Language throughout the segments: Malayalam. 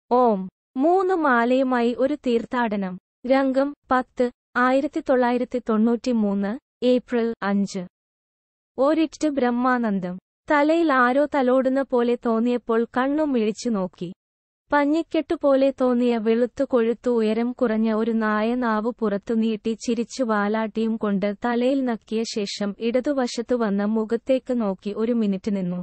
ഓം മൂന്ന് മാലയുമായി ഒരു തീർത്ഥാടനം രംഗം പത്ത് ആയിരത്തി തൊള്ളായിരത്തി തൊണ്ണൂറ്റി മൂന്ന് ഏപ്രിൽ അഞ്ച് ഒരിറ്റ് ബ്രഹ്മാനന്ദം തലയിൽ ആരോ തലോടുന്ന പോലെ തോന്നിയപ്പോൾ കണ്ണും മിഴിച്ചു നോക്കി പഞ്ഞിക്കെട്ടുപോലെ തോന്നിയ വെളുത്തു കൊഴുത്തു ഉയരം കുറഞ്ഞ ഒരു നായ നാവ് പുറത്തു നീട്ടി ചിരിച്ചു വാലാട്ടിയും കൊണ്ട് തലയിൽ നക്കിയ ശേഷം ഇടതുവശത്തു വന്ന് മുഖത്തേക്ക് നോക്കി ഒരു മിനിറ്റ് നിന്നു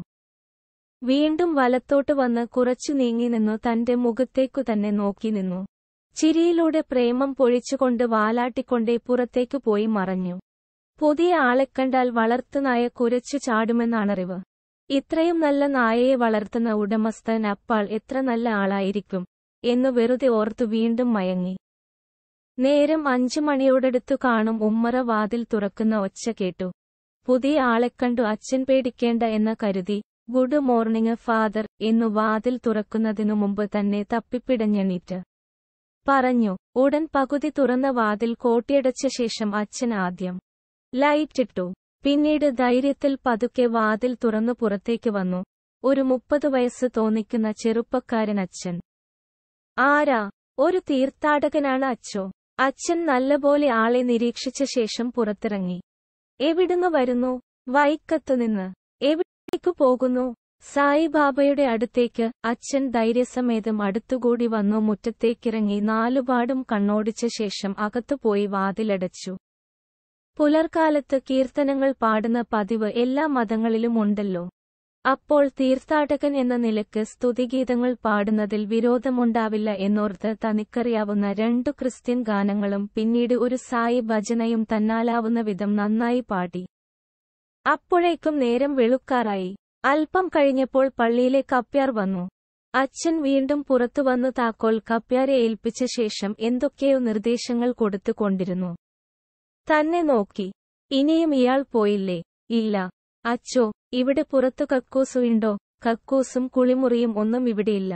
വീണ്ടും വലത്തോട്ട് വന്ന് കുറച്ചു നീങ്ങി നിന്നു തന്റെ മുഖത്തേക്കു തന്നെ നോക്കി നിന്നു ചിരിയിലൂടെ പ്രേമം പൊഴിച്ചുകൊണ്ട് വാലാട്ടിക്കൊണ്ടേ പുറത്തേക്കു പോയി മറഞ്ഞു പുതിയ ആളെ കണ്ടാൽ വളർത്തുനായ കുരച്ചു ചാടുമെന്നാണറിവ് ഇത്രയും നല്ല നായയെ വളർത്തുന്ന ഉടമസ്ഥൻ അപ്പാൾ എത്ര നല്ല ആളായിരിക്കും എന്നു വെറുതെ ഓർത്തു വീണ്ടും മയങ്ങി നേരം അഞ്ചു മണിയോടടുത്തു കാണും ഉമ്മറ വാതിൽ തുറക്കുന്ന ഒച്ച കേട്ടു പുതിയ ആളെക്കണ്ടു അച്ഛൻ പേടിക്കേണ്ട എന്ന കരുതി ഗുഡ് മോർണിംഗ് ഫാദർ എന്നു വാതിൽ തുറക്കുന്നതിനു മുമ്പ് തന്നെ തപ്പിപ്പിടഞ്ഞെണീറ്റ് പറഞ്ഞു ഉടൻ പകുതി തുറന്ന വാതിൽ കോട്ടിയടച്ച ശേഷം അച്ഛൻ ആദ്യം ലൈറ്റിട്ടു പിന്നീട് ധൈര്യത്തിൽ പതുക്കെ വാതിൽ തുറന്നു പുറത്തേക്ക് വന്നു ഒരു മുപ്പത് വയസ്സ് തോന്നിക്കുന്ന ചെറുപ്പക്കാരൻ അച്ഛൻ ആരാ ഒരു തീർത്ഥാടകനാണ് അച്ചോ അച്ഛൻ നല്ലപോലെ ആളെ നിരീക്ഷിച്ച ശേഷം പുറത്തിറങ്ങി എവിടുന്ന് വരുന്നു വൈക്കത്തുനിന്ന് എവിടേക്കു പോകുന്നു സായിബാബയുടെ അടുത്തേക്ക് അച്ഛൻ ധൈര്യസമേതം അടുത്തുകൂടി വന്നു മുറ്റത്തേക്കിറങ്ങി നാലുപാടും കണ്ണോടിച്ച ശേഷം അകത്തുപോയി വാതിലടച്ചു പുലർക്കാലത്ത് കീർത്തനങ്ങൾ പാടുന്ന പതിവ് എല്ലാ മതങ്ങളിലും ഉണ്ടല്ലോ അപ്പോൾ തീർത്ഥാടകൻ എന്ന നിലക്ക് സ്തുതിഗീതങ്ങൾ പാടുന്നതിൽ വിരോധമുണ്ടാവില്ല എന്നോർത്ത് തനിക്കറിയാവുന്ന രണ്ടു ക്രിസ്ത്യൻ ഗാനങ്ങളും പിന്നീട് ഒരു സായി ഭജനയും തന്നാലാവുന്ന വിധം നന്നായി പാടി അപ്പോഴേക്കും നേരം വെളുക്കാറായി അല്പം കഴിഞ്ഞപ്പോൾ പള്ളിയിലെ കപ്യാർ വന്നു അച്ഛൻ വീണ്ടും പുറത്തുവന്നു താക്കോൽ കപ്യാരെ ഏൽപ്പിച്ച ശേഷം എന്തൊക്കെയോ നിർദ്ദേശങ്ങൾ കൊടുത്തുകൊണ്ടിരുന്നു തന്നെ നോക്കി ഇനിയും ഇയാൾ പോയില്ലേ ഇല്ല അച്ചോ ഇവിടെ പുറത്തു കക്കൂസുണ്ടോ കക്കൂസും കുളിമുറിയും ഒന്നും ഇവിടെയില്ല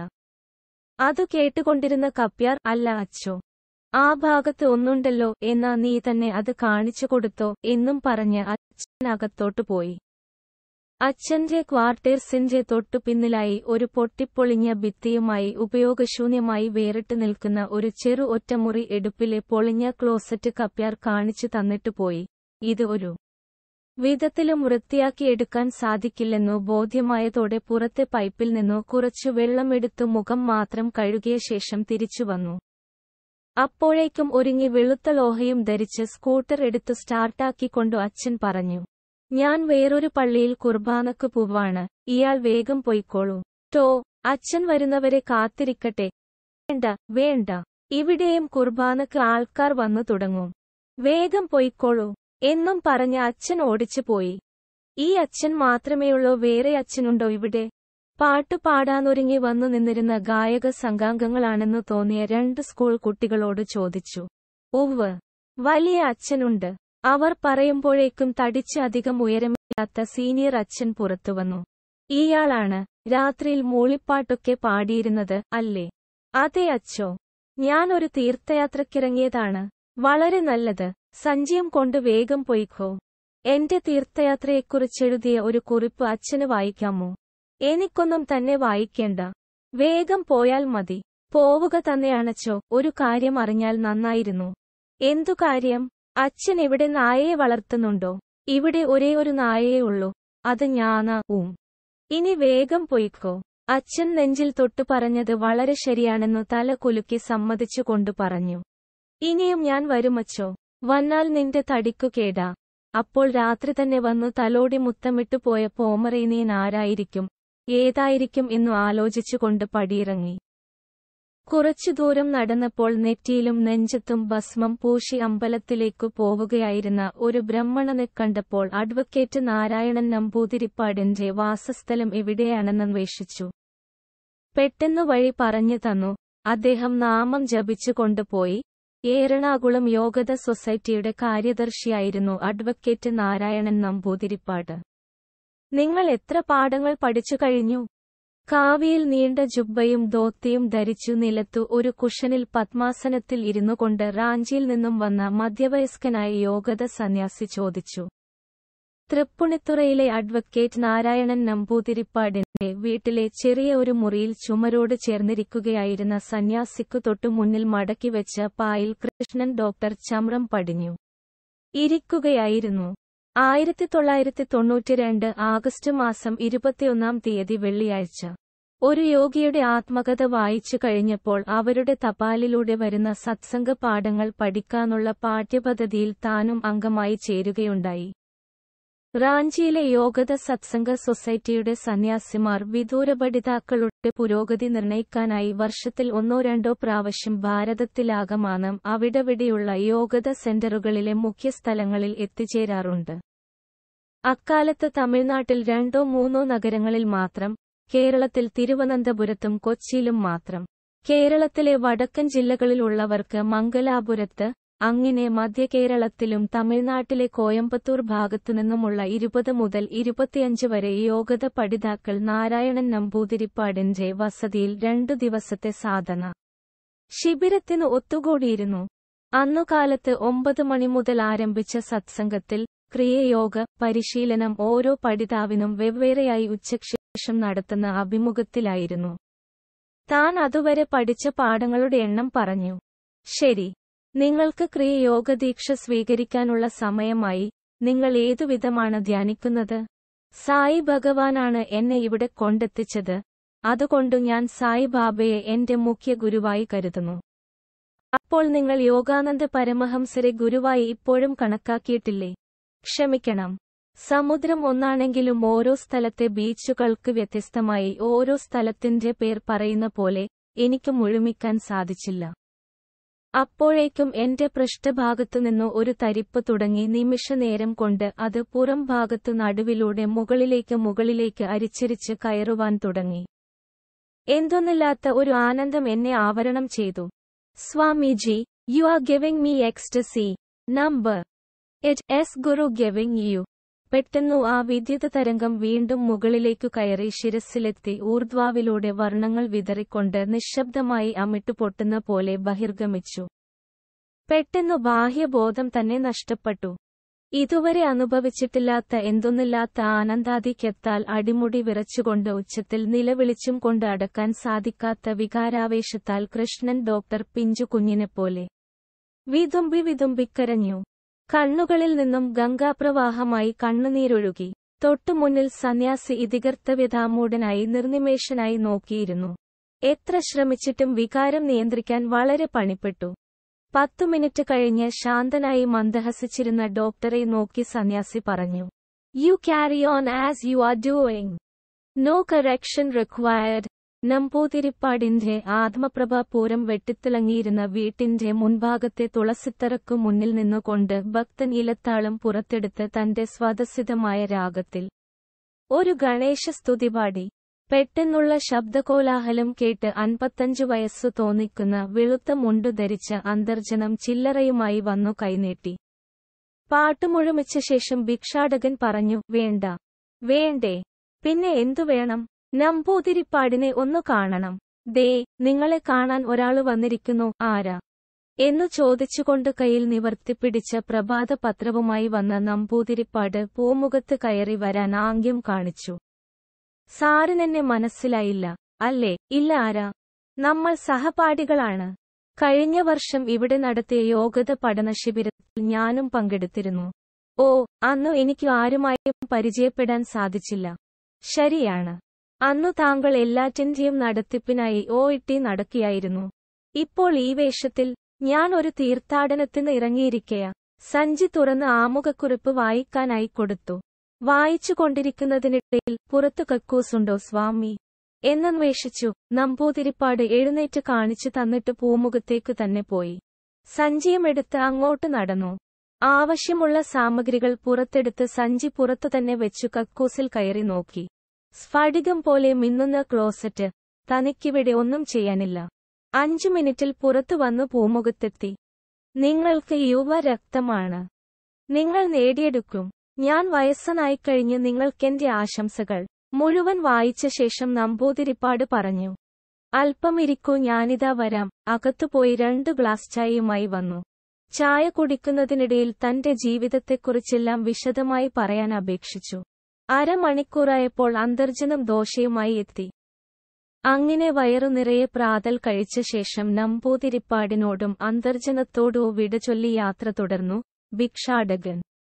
അതു കേട്ടുകൊണ്ടിരുന്ന കപ്യാർ അല്ല അച്ചോ ആ ഭാഗത്ത് ഒന്നുണ്ടല്ലോ എന്നാ നീ തന്നെ അത് കാണിച്ചു കൊടുത്തോ എന്നും പറഞ്ഞ് അച്ഛൻ അകത്തോട്ടു പോയി അച്ഛന്റെ ക്വാർട്ടേഴ്സിന്റെ തൊട്ടു പിന്നിലായി ഒരു പൊട്ടിപ്പൊളിഞ്ഞ ഭിത്തിയുമായി ഉപയോഗശൂന്യമായി വേറിട്ട് നിൽക്കുന്ന ഒരു ചെറു ഒറ്റമുറി എടുപ്പിലെ പൊളിഞ്ഞ ക്ലോസറ്റ് കപ്യാർ കാണിച്ചു തന്നിട്ടു പോയി ഇത് ഒരു വിധത്തിലും വൃത്തിയാക്കിയെടുക്കാൻ സാധിക്കില്ലെന്നു ബോധ്യമായതോടെ പുറത്തെ പൈപ്പിൽ നിന്നു കുറച്ചു വെള്ളമെടുത്തു മുഖം മാത്രം കഴുകിയ ശേഷം തിരിച്ചു വന്നു അപ്പോഴേക്കും ഒരുങ്ങി വെളുത്ത ലോഹയും ധരിച്ച് സ്കൂട്ടർ എടുത്തു സ്റ്റാർട്ടാക്കിക്കൊണ്ടു അച്ഛൻ പറഞ്ഞു ഞാൻ വേറൊരു പള്ളിയിൽ കുർബാനക്ക് പോവാണ് ഇയാൾ വേഗം പൊയ്ക്കോളൂ ടോ അച്ഛൻ വരുന്നവരെ കാത്തിരിക്കട്ടെ വേണ്ട വേണ്ട ഇവിടെയും കുർബാനക്ക് ആൾക്കാർ വന്നു തുടങ്ങും വേഗം പൊയ്ക്കോളൂ എന്നും പറഞ്ഞ അച്ഛൻ ഓടിച്ചു പോയി ഈ അച്ഛൻ മാത്രമേയുള്ളൂ വേറെ അച്ഛനുണ്ടോ ഇവിടെ പാട്ടു പാടാനൊരുങ്ങി വന്നു നിന്നിരുന്ന ഗായക സംഘാംഗങ്ങളാണെന്നു തോന്നിയ രണ്ട് സ്കൂൾ കുട്ടികളോട് ചോദിച്ചു ഉവ്വ് വലിയ അച്ഛനുണ്ട് അവർ പറയുമ്പോഴേക്കും തടിച്ച് അധികം ഉയരമില്ലാത്ത സീനിയർ അച്ഛൻ പുറത്തുവന്നു ഇയാളാണ് രാത്രിയിൽ മൂളിപ്പാട്ടൊക്കെ പാടിയിരുന്നത് അല്ലേ അതെ അച്ചോ ഞാൻ ഒരു തീർത്ഥയാത്രക്കിറങ്ങിയതാണ് വളരെ നല്ലത് സഞ്ചയം കൊണ്ട് വേഗം പൊയ്ക്കോ എന്റെ തീർത്ഥയാത്രയെക്കുറിച്ചെഴുതിയ ഒരു കുറിപ്പ് അച്ഛന് വായിക്കാമോ എനിക്കൊന്നും തന്നെ വായിക്കേണ്ട വേഗം പോയാൽ മതി പോവുക തന്നെയാണച്ചോ ഒരു കാര്യം അറിഞ്ഞാൽ നന്നായിരുന്നു എന്തു കാര്യം അച്ഛൻ ഇവിടെ നായയെ വളർത്തുന്നുണ്ടോ ഇവിടെ ഒരേ ഒരു നായയേ ഉള്ളൂ അത് ഞാനാ ഊം ഇനി വേഗം പൊയ്ക്കോ അച്ഛൻ നെഞ്ചിൽ തൊട്ടു പറഞ്ഞത് വളരെ ശരിയാണെന്നു തല കുലുക്കി സമ്മതിച്ചുകൊണ്ടു പറഞ്ഞു ഇനിയും ഞാൻ വരുമച്ചോ വന്നാൽ നിന്റെ തടിക്കു കേടാ അപ്പോൾ രാത്രി തന്നെ വന്നു തലോടി മുത്തമിട്ടു പോയ പോമറേനിയൻ ആരായിരിക്കും ഏതായിരിക്കും എന്നു ആലോചിച്ചുകൊണ്ട് പടിയിറങ്ങി കുറച്ചു ദൂരം നടന്നപ്പോൾ നെറ്റിയിലും നെഞ്ചത്തും ഭസ്മം പൂശി അമ്പലത്തിലേക്കു പോവുകയായിരുന്ന ഒരു ബ്രഹ്മണനെ കണ്ടപ്പോൾ അഡ്വക്കേറ്റ് നാരായണൻ നമ്പൂതിരിപ്പാടിന്റെ വാസസ്ഥലം എവിടെയാണെന്നന്വേഷിച്ചു പെട്ടെന്നു വഴി പറഞ്ഞു തന്നു അദ്ദേഹം നാമം ജപിച്ചുകൊണ്ടുപോയി എറണാകുളം യോഗത സൊസൈറ്റിയുടെ കാര്യദർശിയായിരുന്നു അഡ്വക്കേറ്റ് നാരായണൻ നമ്പൂതിരിപ്പാട് നിങ്ങൾ എത്ര പാഠങ്ങൾ പഠിച്ചു കഴിഞ്ഞു കാവിയിൽ നീണ്ട ജുബ്ബയും ധോത്തിയും ധരിച്ചു നിലത്തു ഒരു കുഷനിൽ പത്മാസനത്തിൽ ഇരുന്നുകൊണ്ട് റാഞ്ചിയിൽ നിന്നും വന്ന മധ്യവയസ്കനായ യോഗത സന്യാസി ചോദിച്ചു തൃപ്പുണിത്തുറയിലെ അഡ്വക്കേറ്റ് നാരായണൻ നമ്പൂതിരിപ്പാടിന്റെ വീട്ടിലെ ചെറിയ ഒരു മുറിയിൽ ചുമരോട് ചേർന്നിരിക്കുകയായിരുന്ന സന്യാസിക്കു തൊട്ടു മുന്നിൽ മടക്കിവെച്ച പായിൽ കൃഷ്ണൻ ഡോക്ടർ ചമ്രം പടിഞ്ഞു ഇരിക്കുകയായിരുന്നു ആയിരത്തി തൊള്ളായിരത്തി തൊണ്ണൂറ്റിരണ്ട് ആഗസ്റ്റ് മാസം ഇരുപത്തിയൊന്നാം തീയതി വെള്ളിയാഴ്ച ഒരു യോഗിയുടെ ആത്മകഥ വായിച്ചു കഴിഞ്ഞപ്പോൾ അവരുടെ തപാലിലൂടെ വരുന്ന സത്സംഗ പാഠങ്ങൾ പഠിക്കാനുള്ള പാഠ്യപദ്ധതിയിൽ താനും അംഗമായി ചേരുകയുണ്ടായി റാഞ്ചിയിലെ യോഗത സത്സംഗ സൊസൈറ്റിയുടെ സന്യാസിമാർ വിദൂര പഠിതാക്കളുടെ പുരോഗതി നിർണയിക്കാനായി വർഷത്തിൽ ഒന്നോ രണ്ടോ പ്രാവശ്യം ഭാരതത്തിലാകമാനം അവിടെവിടെയുള്ള യോഗത സെന്ററുകളിലെ മുഖ്യ സ്ഥലങ്ങളിൽ എത്തിച്ചേരാറുണ്ട് അക്കാലത്ത് തമിഴ്നാട്ടിൽ രണ്ടോ മൂന്നോ നഗരങ്ങളിൽ മാത്രം കേരളത്തിൽ തിരുവനന്തപുരത്തും കൊച്ചിയിലും മാത്രം കേരളത്തിലെ വടക്കൻ ജില്ലകളിലുള്ളവർക്ക് മംഗലാപുരത്ത് അങ്ങനെ മധ്യകേരളത്തിലും തമിഴ്നാട്ടിലെ കോയമ്പത്തൂർ ഭാഗത്തുനിന്നുമുള്ള ഇരുപത് മുതൽ ഇരുപത്തിയഞ്ച് വരെ യോഗത പഠിതാക്കൾ നാരായണൻ നമ്പൂതിരിപ്പാടിന്റെ വസതിയിൽ രണ്ടു ദിവസത്തെ സാധന ശിബിരത്തിന് ഒത്തുകൂടിയിരുന്നു അന്നുകാലത്ത് ഒമ്പത് മണി മുതൽ ആരംഭിച്ച സത്സംഗത്തിൽ ക്രിയയോഗ പരിശീലനം ഓരോ പഠിതാവിനും വെവ്വേറെയായി ഉച്ചശേഷം നടത്തുന്ന അഭിമുഖത്തിലായിരുന്നു താൻ അതുവരെ പഠിച്ച പാഠങ്ങളുടെ എണ്ണം പറഞ്ഞു ശരി നിങ്ങൾക്ക് ക്രിയയോഗ ദീക്ഷ സ്വീകരിക്കാനുള്ള സമയമായി നിങ്ങൾ ഏതുവിധമാണ് ധ്യാനിക്കുന്നത് സായി ഭഗവാനാണ് എന്നെ ഇവിടെ കൊണ്ടെത്തിച്ചത് അതുകൊണ്ടു ഞാൻ സായി ബാബയെ എന്റെ മുഖ്യ ഗുരുവായി കരുതുന്നു അപ്പോൾ നിങ്ങൾ യോഗാനന്ദ പരമഹംസരെ ഗുരുവായി ഇപ്പോഴും കണക്കാക്കിയിട്ടില്ലേ ക്ഷമിക്കണം സമുദ്രം ഒന്നാണെങ്കിലും ഓരോ സ്ഥലത്തെ ബീച്ചുകൾക്ക് വ്യത്യസ്തമായി ഓരോ സ്ഥലത്തിന്റെ പേർ പറയുന്ന പോലെ എനിക്ക് മുഴുമിക്കാൻ സാധിച്ചില്ല അപ്പോഴേക്കും എന്റെ പൃഷ്ഠഭാഗത്തുനിന്നു ഒരു തരിപ്പ് തുടങ്ങി നിമിഷനേരം കൊണ്ട് അത് പുറം ഭാഗത്തു നടുവിലൂടെ മുകളിലേക്ക് മുകളിലേക്ക് അരിച്ചിരിച്ച് കയറുവാൻ തുടങ്ങി എന്തൊന്നില്ലാത്ത ഒരു ആനന്ദം എന്നെ ആവരണം ചെയ്തു Swamiji you are giving me ecstasy number H S guru giving you പെട്ടെന്നു ആ വിദ്യുത തരംഗം വീണ്ടും മുകളിലേക്കു കയറി ശിരസിലെത്തി ഊർധ്വാവിലൂടെ വർണ്ണങ്ങൾ വിതറിക്കൊണ്ട് നിശബ്ദമായി അമിട്ടു പൊട്ടുന്ന പോലെ ബഹിർഗമിച്ചു പെട്ടെന്നു ബാഹ്യബോധം തന്നെ നഷ്ടപ്പെട്ടു ഇതുവരെ അനുഭവിച്ചിട്ടില്ലാത്ത എന്തൊന്നില്ലാത്ത ആനന്ദാധിക്യത്താൽ അടിമുടി വിറച്ചുകൊണ്ട് ഉച്ചത്തിൽ നിലവിളിച്ചും കൊണ്ട് അടക്കാൻ സാധിക്കാത്ത വികാരാവേശത്താൽ കൃഷ്ണൻ ഡോക്ടർ പിഞ്ചു കുഞ്ഞിനെപ്പോലെ വിതുമ്പി വിതുമ്പിക്കരഞ്ഞു കണ്ണുകളിൽ നിന്നും ഗംഗാപ്രവാഹമായി കണ്ണുനീരൊഴുകി തൊട്ടുമുന്നിൽ സന്യാസി ഇതികർത്തവ്യതാമൂഢനായി നിർനിമേഷനായി നോക്കിയിരുന്നു എത്ര ശ്രമിച്ചിട്ടും വികാരം നിയന്ത്രിക്കാൻ വളരെ പണിപ്പെട്ടു പത്തു മിനിറ്റ് കഴിഞ്ഞ് ശാന്തനായി മന്ദഹസിച്ചിരുന്ന ഡോക്ടറെ നോക്കി സന്യാസി പറഞ്ഞു you carry on as you are doing no correction required നമ്പൂതിരിപ്പാടിന്റെ ആത്മപ്രഭാപൂരം വെട്ടിത്തിളങ്ങിയിരുന്ന വീട്ടിന്റെ മുൻഭാഗത്തെ തുളസിത്തറക്കു മുന്നിൽ നിന്നുകൊണ്ട് ഭക്തൻ ഇലത്താളം പുറത്തെടുത്ത് തന്റെ സ്വതസിദ്ധമായ രാഗത്തിൽ ഒരു ഗണേശ സ്തുതി പാടി പെട്ടെന്നുള്ള ശബ്ദകോലാഹലം കേട്ട് അൻപത്തഞ്ചു വയസ്സു തോന്നിക്കുന്ന വെളുത്ത മുണ്ടു ധരിച്ച അന്തർജനം ചില്ലറയുമായി വന്നു കൈനീട്ടി പാട്ടുമുഴുമിച്ച ശേഷം ഭിക്ഷാടകൻ പറഞ്ഞു വേണ്ട വേണ്ടേ പിന്നെ എന്തു വേണം നമ്പൂതിരിപ്പാടിനെ ഒന്നു കാണണം ദേ നിങ്ങളെ കാണാൻ ഒരാള് വന്നിരിക്കുന്നു ആരാ എന്നു ചോദിച്ചുകൊണ്ട് കയ്യിൽ നിവർത്തിപ്പിടിച്ച പ്രഭാത പത്രവുമായി വന്ന നമ്പൂതിരിപ്പാട് പൂമുഖത്ത് കയറി വരാൻ ആംഗ്യം കാണിച്ചു സാറിനെന്നെ മനസ്സിലായില്ല അല്ലേ ഇല്ല ആരാ നമ്മൾ സഹപാഠികളാണ് കഴിഞ്ഞ വർഷം ഇവിടെ നടത്തിയ യോഗത പഠന ശിബിരത്തിൽ ഞാനും പങ്കെടുത്തിരുന്നു ഓ അന്നു എനിക്ക് ആരുമായും പരിചയപ്പെടാൻ സാധിച്ചില്ല ശരിയാണ് അന്നു താങ്കൾ എല്ലാറ്റിന്റെയും നടത്തിപ്പിനായി ഓ ഇട്ടി നടക്കിയായിരുന്നു ഇപ്പോൾ ഈ വേഷത്തിൽ ഞാൻ ഒരു തീർത്ഥാടനത്തിന് ഇറങ്ങിയിരിക്കയാ സഞ്ചി തുറന്ന് ആമുഖക്കുറിപ്പ് വായിക്കാനായി കൊടുത്തു വായിച്ചുകൊണ്ടിരിക്കുന്നതിനിടയിൽ പുറത്തു കക്കൂസുണ്ടോ സ്വാമി എന്നന്വേഷിച്ചു നമ്പൂതിരിപ്പാട് എഴുന്നേറ്റ് കാണിച്ചു തന്നിട്ട് പൂമുഖത്തേക്ക് തന്നെ പോയി സഞ്ചിയുമെടുത്ത് അങ്ങോട്ട് നടന്നു ആവശ്യമുള്ള സാമഗ്രികൾ പുറത്തെടുത്ത് സഞ്ചി പുറത്തു തന്നെ വെച്ചു കക്കൂസിൽ കയറി നോക്കി സ്ഫടികം പോലെ മിന്നുന്ന ക്ലോസറ്റ് തനിക്കിവിടെ ഒന്നും ചെയ്യാനില്ല അഞ്ചു മിനിറ്റിൽ പുറത്തു വന്നു പൂമുഖത്തെത്തി നിങ്ങൾക്ക് യുവരക്തമാണ് നിങ്ങൾ നേടിയെടുക്കും ഞാൻ വയസ്സനായിക്കഴിഞ്ഞ് നിങ്ങൾക്കെന്റെ ആശംസകൾ മുഴുവൻ വായിച്ച ശേഷം നമ്പൂതിരിപ്പാട് പറഞ്ഞു അല്പം ഇരിക്കൂ ഞാനിതാ വരാം അകത്തുപോയി രണ്ടു ഗ്ലാസ് ചായയുമായി വന്നു ചായ കുടിക്കുന്നതിനിടയിൽ തന്റെ ജീവിതത്തെക്കുറിച്ചെല്ലാം വിശദമായി പറയാൻ അപേക്ഷിച്ചു അരമണിക്കൂറായപ്പോൾ അന്തർജനം ദോശയുമായി എത്തി അങ്ങനെ വയറു നിറയെ പ്രാതൽ കഴിച്ച ശേഷം നമ്പൂതിരിപ്പാടിനോടും അന്തർജനത്തോടോ വിട ചൊല്ലി യാത്ര തുടർന്നു ഭിക്ഷാടകൻ